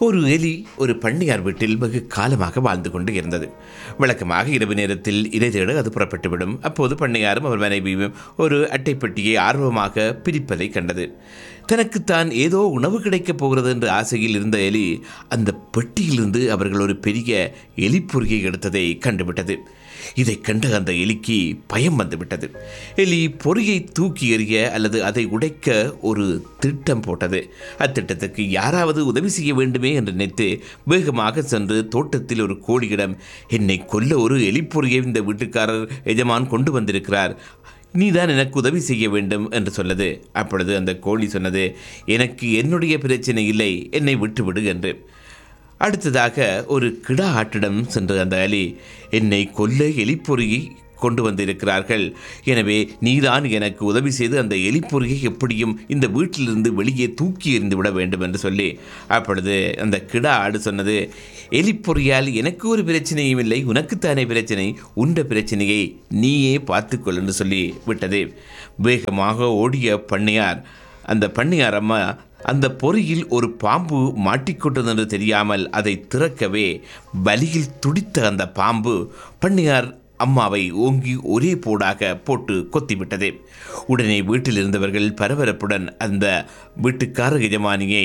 ஒரு எலி ஒரு பண்ணையார் வீட்டில் வெகு காலமாக வாழ்ந்து கொண்டு இருந்தது வழக்கமாக இரவு நேரத்தில் இறை தேட அது புறப்பட்டுவிடும் அப்போது பண்ணையாரும் அவர் மனைவியும் ஒரு அட்டைப்பெட்டியை ஆர்வமாக பிரிப்பதை கண்டது தனக்குத்தான் ஏதோ உணவு கிடைக்கப் போகிறது என்ற ஆசையில் இருந்த எலி அந்த பெட்டியிலிருந்து அவர்கள் ஒரு பெரிய எலிப்பொறியை எடுத்ததை கண்டுவிட்டது இதை கண்ட அந்த எலிக்கு பயம் வந்துவிட்டது எலி பொறியை தூக்கி எறிய அல்லது அதை உடைக்க ஒரு திட்டம் போட்டது அத்திட்டத்துக்கு யாராவது உதவி செய்ய வேண்டுமே என்று நினைத்து வேகமாக சென்று தோட்டத்தில் ஒரு கோழியிடம் என்னை கொல்ல ஒரு எலிப்பொறியை இந்த வீட்டுக்காரர் எஜமான் கொண்டு வந்திருக்கிறார் நீதான் எனக்கு உதவி செய்ய வேண்டும் என்று சொன்னது அப்பொழுது அந்த கோழி சொன்னது எனக்கு என்னுடைய பிரச்சனை இல்லை என்னை விட்டுவிடு என்று அடுத்ததாக ஒரு கிடா ஆட்டிடம் சென்ற அந்த அலி என்னை கொல்ல எலிப்பொறியை கொண்டு வந்திருக்கிறார்கள் எனவே நீதான் எனக்கு உதவி செய்து அந்த எலிப்பொறியை எப்படியும் இந்த வீட்டிலிருந்து வெளியே தூக்கி எறிந்து விட வேண்டும் என்று சொல்லி அப்பொழுது அந்த கிடா ஆடு சொன்னது எலிப்பொறியால் எனக்கு ஒரு பிரச்சனையும் இல்லை உனக்குத்தானே பிரச்சனை உண்ட பிரச்சனையை நீயே பார்த்துக்கொள் என்று சொல்லி விட்டது வேகமாக ஓடிய பண்ணையார் அந்த பண்ணையார் அம்மா அந்த பொறியில் ஒரு பாம்பு மாட்டிக்கொண்டது என்று தெரியாமல் அதை திறக்கவே வலியில் துடித்த அந்த பாம்பு பண்ணையார் அம்மாவை ஓங்கி ஒரே போடாக போட்டு கொத்திவிட்டது உடனே வீட்டில் இருந்தவர்கள் பரபரப்புடன் அந்த வீட்டுக்கார எஜமானியை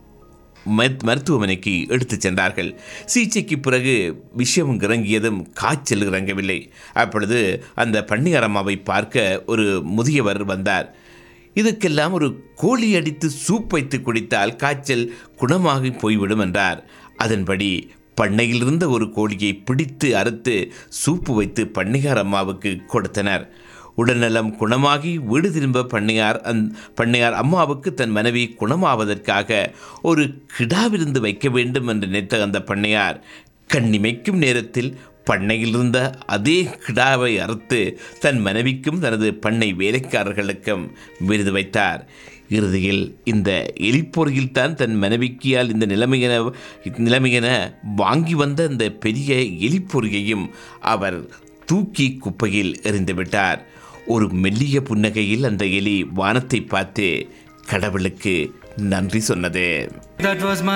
மருத்- மருத்துவமனைக்கு எடுத்துச் சென்றார்கள் சிகிச்சைக்கு பிறகு விஷயம் இறங்கியதும் காய்ச்சல் இறங்கவில்லை அப்பொழுது அந்த பன்னியாரம்மாவை பார்க்க ஒரு முதியவர் வந்தார் இதுக்கெல்லாம் ஒரு கோழி அடித்து சூப் வைத்து குடித்தால் காய்ச்சல் குணமாகி போய்விடும் என்றார் அதன்படி பண்ணையில் இருந்த ஒரு கோழியை பிடித்து அறுத்து சூப்பு வைத்து பண்ணையார் அம்மாவுக்கு கொடுத்தனர் உடல்நலம் குணமாகி வீடு திரும்ப பண்ணையார் அந் பண்ணையார் அம்மாவுக்கு தன் மனைவி குணமாவதற்காக ஒரு கிடாவிருந்து வைக்க வேண்டும் என்று நினைத்த அந்த பண்ணையார் கண்ணிமைக்கும் நேரத்தில் பண்ணையில் இருந்த அதே கிடாவை அறுத்து தன் மனைவிக்கும் தனது பண்ணை வேலைக்காரர்களுக்கும் விருது வைத்தார் இறுதியில் இந்த எலிப்பொறியில் தான் தன் மனைவிக்கியால் இந்த நிலைமையென நிலைமையென வாங்கி வந்த அந்த பெரிய எலிப்பொறியையும் அவர் தூக்கி குப்பையில் எறிந்துவிட்டார் ஒரு மெல்லிய புன்னகையில் அந்த எலி வானத்தை பார்த்து கடவுளுக்கு நன்றி சொன்னது That was my